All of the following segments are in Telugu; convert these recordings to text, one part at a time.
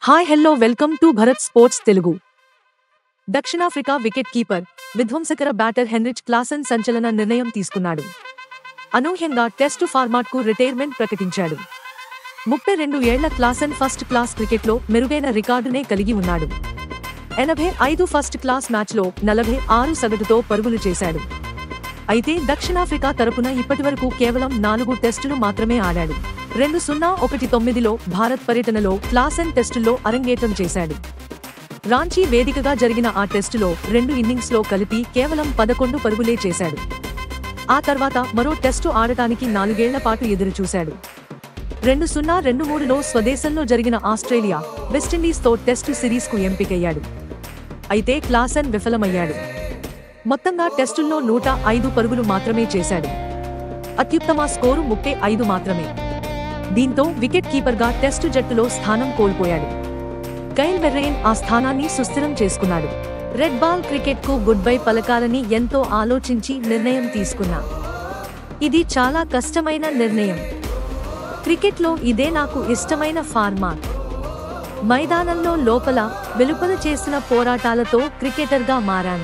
hi hello welcome to Bharat sports Telugu దక్షిణాఫ్రికా వికెట్ కీపర్ విధ్వంసకర బ్యాటర్ హెన్రిచ్ క్లాసన్ సంచలన నిర్ణయం తీసుకున్నాడు అనూహ్యంగా టెస్టు ఫార్మాట్కు రిటైర్మెంట్ ప్రకటించాడు ముప్పై రెండు ఏళ్ల క్లాసన్ ఫస్ట్ క్లాస్ క్రికెట్లో మెరుగైన రికార్డునే కలిగి ఉన్నాడు ఎనభై ఐదు ఫస్ట్ క్లాస్ మ్యాచ్లో నలభై ఆరు సగటుతో పరుగులు చేశాడు అయితే దక్షిణాఫ్రికా తరపున ఇప్పటివరకు కేవలం నాలుగు టెస్టులు మాత్రమే ఆడాడు రెండు సున్నా ఒకటి తొమ్మిదిలో భారత్ పర్యటనలో క్లాసెన్ టెస్టుల్లో అరంగేట్రం చేశాడు రాంచీ వేదికగా జరిగిన ఆ టెస్టులో రెండు ఇన్నింగ్స్లో కలిపి కేవలం పదకొండు పరుగులే చేశాడు ఆ తర్వాత మరో టెస్టు ఆడటానికి నాలుగేళ్ల పాటు ఎదురుచూశాడు రెండు సున్నా రెండు మూడులో స్వదేశంలో జరిగిన ఆస్ట్రేలియా వెస్టిండీస్తో టెస్టు సిరీస్కు ఎంపికయ్యాడు అయితే క్లాసన్ విఫలమయ్యాడు మొత్తంగా టెస్టుల్లో నూట ఐదు పరుగులు మాత్రమే చేశాడు అత్యుత్తమ స్కోరు ముప్పై ఐదు మాత్రమే దీంతో వికెట్ కీపర్గా టెస్టు జట్టులో స్థానం కోల్పోయాడు కైల్ వెర్రెయిన్ ఆ స్థానాన్ని సుస్థిరం చేసుకున్నాడు రెడ్ బాల్ క్రికెట్ కు గుడ్ బై పలకాలని ఎంతో ఆలోచించి నిర్ణయం తీసుకున్నా ఇది చాలా కష్టమైన నిర్ణయం క్రికెట్లో ఇదే నాకు ఇష్టమైన ఫార్మాట్ మైదానంలో లోపల వెలుపల చేసిన పోరాటాలతో క్రికెటర్గా మారాను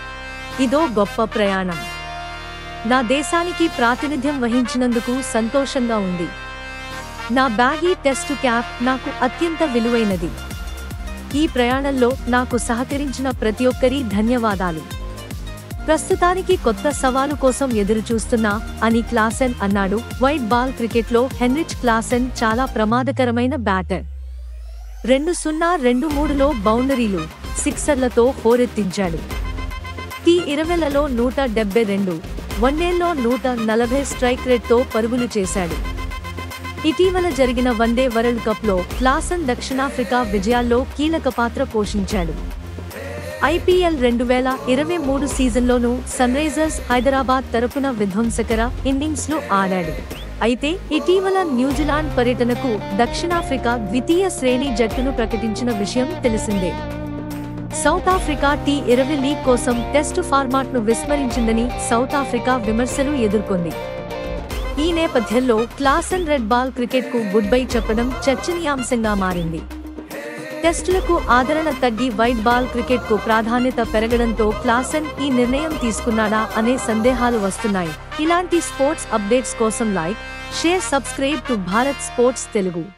ఇదో గొప్ప ప్రయాణం నా దేశానికి ప్రాతినిధ్యం వహించినందుకు సంతోషంగా ఉంది నా బ్యాగీ టెస్టు క్యాప్ నాకు అత్యంత విలువైనది ఈ ప్రయాణంలో నాకు సహకరించిన ప్రతి ఒక్కరి ధన్యవాదాలు ప్రస్తుతానికి కొత్త సవాలు కోసం ఎదురుచూస్తున్నా అని క్లాసెన్ అన్నాడు వైట్ బాల్ క్రికెట్లో హెన్రిచ్ క్లాసెన్ చాలా ప్రమాదకరమైన బ్యాటర్ రెండు సున్నా రెండు మూడులో బౌండరీలు సిక్సర్లతో హోరెత్తించాడు టీ ఇరవైలలో నూట డెబ్బై రెండు వన్డేల్లో నూట నలభై స్ట్రైక్ రేట్తో పరుగులు చేశాడు ఇటీవల జరిగిన వన్డే వరల్డ్ కప్లో క్లాసన్ దక్షిణాఫ్రికా విజయాల్లో కీలక పాత్ర పోషించాడు ఐపీఎల్ రెండు వేల ఇరవై మూడు సీజన్లోనూ సన్రైజర్స్ హైదరాబాద్ తరపున విధ్వంసకర ఇన్నింగ్స్లు ఆడాడు అయితే ఇటీవల న్యూజిలాండ్ పర్యటనకు దక్షిణాఫ్రికా ద్వితీయ శ్రేణి జట్టును ప్రకటించిన విషయం తెలిసిందే సౌత్ ఆఫ్రికా టీ ఇరవై లీగ్ కోసం టెస్టు ఫార్మాట్ను విస్మరించిందని సౌత్ ఆఫ్రికా విమర్శలు ఎదుర్కొంది ఈ నేపథ్యంలో క్లాసన్ రెడ్ బాల్ క్రికెట్కు గుడ్ బై చెప్పడం చర్చనీయాంశంగా మారింది టెస్టులకు ఆదరణ తగ్గి వైట్ బాల్ క్రికెట్కు ప్రాధాన్యత పెరగడంతో క్లాసన్ ఈ నిర్ణయం తీసుకున్నాడా అనే సందేహాలు వస్తున్నాయి ఇలాంటి స్పోర్ట్స్ అప్డేట్స్ కోసం like share subscribe to Bharat sports Telugu